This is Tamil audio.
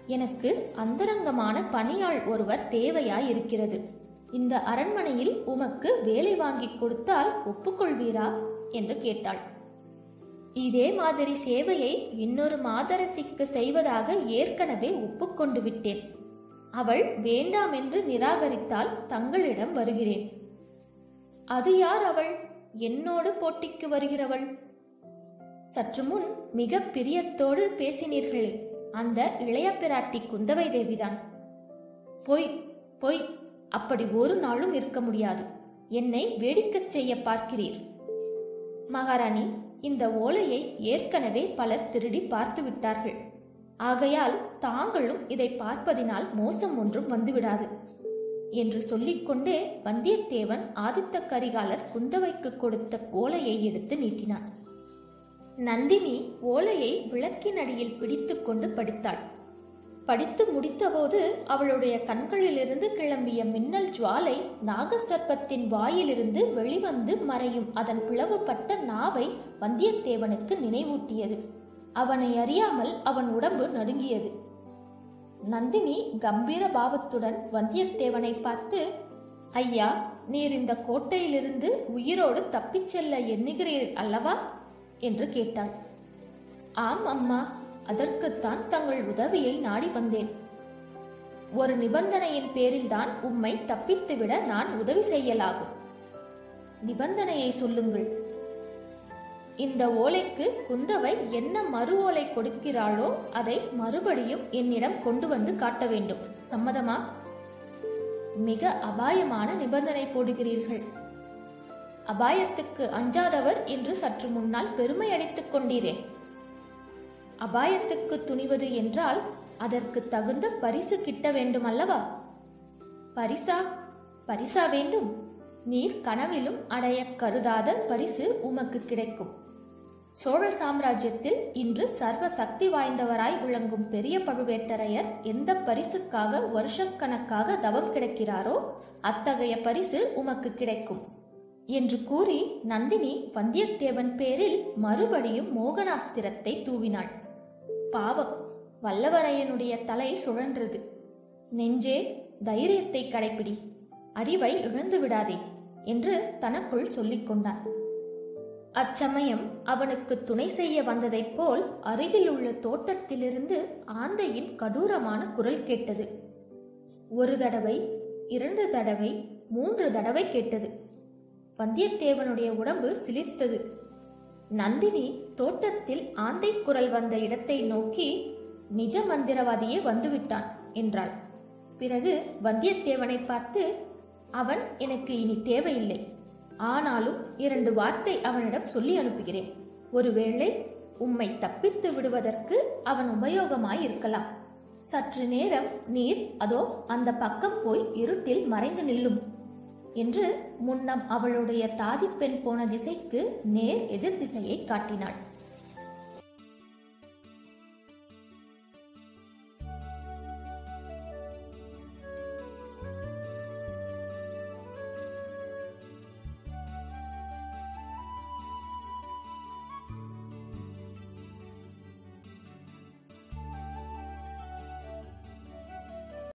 எனக்கு அந்தரங்கமான பணியாள் ஒருவர் தேவையாயிருக்கிறது இந்த அரண்மனையில் உமக்கு வேலை வாங்கிக் கொடுத்தால் ஒப்புக்கொள்வீரா என்று கேட்டாள் இதே மாதிரி சேவையை இன்னொரு மாதரசிக்கு செய்வதாக ஏற்கனவே ஒப்புக்கொண்டு விட்டேன் அவள் வேண்டாம் என்று நிராகரித்தால் தங்களிடம் வருகிறேன் அது யார் அவள் என்னோடு போட்டிக்கு வருகிறவள் சற்று முன் மிக பிரியத்தோடு பேசினீர்களே அந்த இளைய பிராட்டி குந்தவை தேவிதான் பொய் பொய் அப்படி ஒரு நாளும் இருக்க முடியாது என்னை வேடிக்கச் செய்ய பார்க்கிறீர் மகாராணி இந்த ஓலையை ஏற்கனவே பலர் திருடி பார்த்து விட்டார்கள் ஆகையால் தாங்களும் இதை பார்ப்பதினால் மோசம் ஒன்றும் வந்துவிடாது என்று சொல்லிக்கொண்டே வந்தியத்தேவன் ஆதித்த கரிகாலர் குந்தவைக்கு கொடுத்த ஓலையை எடுத்து நீட்டினான் நந்தினி ஓலையை விளக்கினடியில் பிடித்துக்கொண்டு படித்தாள் படித்து முடித்தபோது அவளுடைய கண்களிலிருந்து கிளம்பிய மின்னல் ஜுவாலை நாகசர்ப்பத்தின் வாயிலிருந்து வெளிவந்து மறையும் அதன் பிளவுபட்ட நாவை வந்தியத்தேவனுக்கு நினைவூட்டியது அவனை அறியாமல் அவன் உடம்பு நடுங்கியது நந்தினி கம்பீர பாவத்துடன் வந்தியத்தேவனை பார்த்து ஐயா நீர் இந்த கோட்டையிலிருந்து உயிரோடு தப்பிச் செல்ல எண்ணுகிறீர் அல்லவா என்று கேட்டாள் ஆம் அம்மா அதற்குத்தான் தங்கள் உதவியை நாடி வந்தேன் ஒரு நிபந்தனையின் பேரில்தான் உம்மை தப்பித்துவிட நான் உதவி செய்யலாகும் நிபந்தனையை சொல்லுங்கள் இந்த ஓலைக்கு குந்தவை என்ன மறு ஓலை கொடுக்கிறாளோ அதை மறுபடியும் என்னிடம் கொண்டு வந்து காட்ட வேண்டும் சம்மதமா மிக அபாயமான நிபந்தனை போடுகிறீர்கள் அபாயத்துக்கு அஞ்சாதவர் என்று சற்று முன்னால் பெருமை அடித்துக் கொண்டீரே அபாயத்துக்கு துணிவது என்றால் அதற்கு தகுந்த பரிசு கிட்ட வேண்டும் அல்லவா பரிசா பரிசா வேண்டும் நீர் கனவிலும் அடைய கருதாத பரிசு உமக்கு கிடைக்கும் சோழ சாம்ராஜ்யத்தில் இன்று சர்வ சக்தி வாய்ந்தவராய் விளங்கும் பெரிய பழுவேட்டரையர் எந்த பரிசுக்காக வருஷக்கணக்காக தவம் கிடக்கிறாரோ அத்தகைய பரிசு உமக்கு கிடைக்கும் என்று கூறி நந்தினி வந்தியத்தேவன் பேரில் மறுபடியும் மோகனாஸ்திரத்தை தூவினாள் பாவம் வல்லவரையனுடைய தலை சுழன்றது நெஞ்சே தைரியத்தை கடைப்பிடி அறிவை இழந்து விடாதே என்று தனக்குள் சொல்லிக் கொண்டான் அச்சமயம் அவனுக்கு துணை செய்ய வந்ததைப் போல் அருகில் உள்ள தோட்டத்திலிருந்து ஆந்தையின் கடூரமான குரல் கேட்டது ஒரு தடவை இரண்டு தடவை மூன்று தடவை கேட்டது வந்தியத்தேவனுடைய உடம்பு சிலிர்த்தது நந்தினி தோட்டத்தில் ஆந்தை குரல் வந்த இடத்தை நோக்கி நிஜ மந்திரவாதியே வந்துவிட்டான் என்றாள் பிறகு வந்தியத்தேவனை பார்த்து அவன் எனக்கு இனி தேவையில்லை ஆனாலும் இரண்டு வார்த்தை அவனிடம் சொல்லி அனுப்புகிறேன் ஒருவேளை உம்மை தப்பித்து விடுவதற்கு அவன் உபயோகமாய் இருக்கலாம் சற்று நேரம் நீர் அதோ அந்த பக்கம் போய் இருட்டில் மறைந்து நில்லும் என்று முன்னம் அவளுடைய தாதிப்பெண் போன திசைக்கு நேர் எதிர் திசையை காட்டினாள்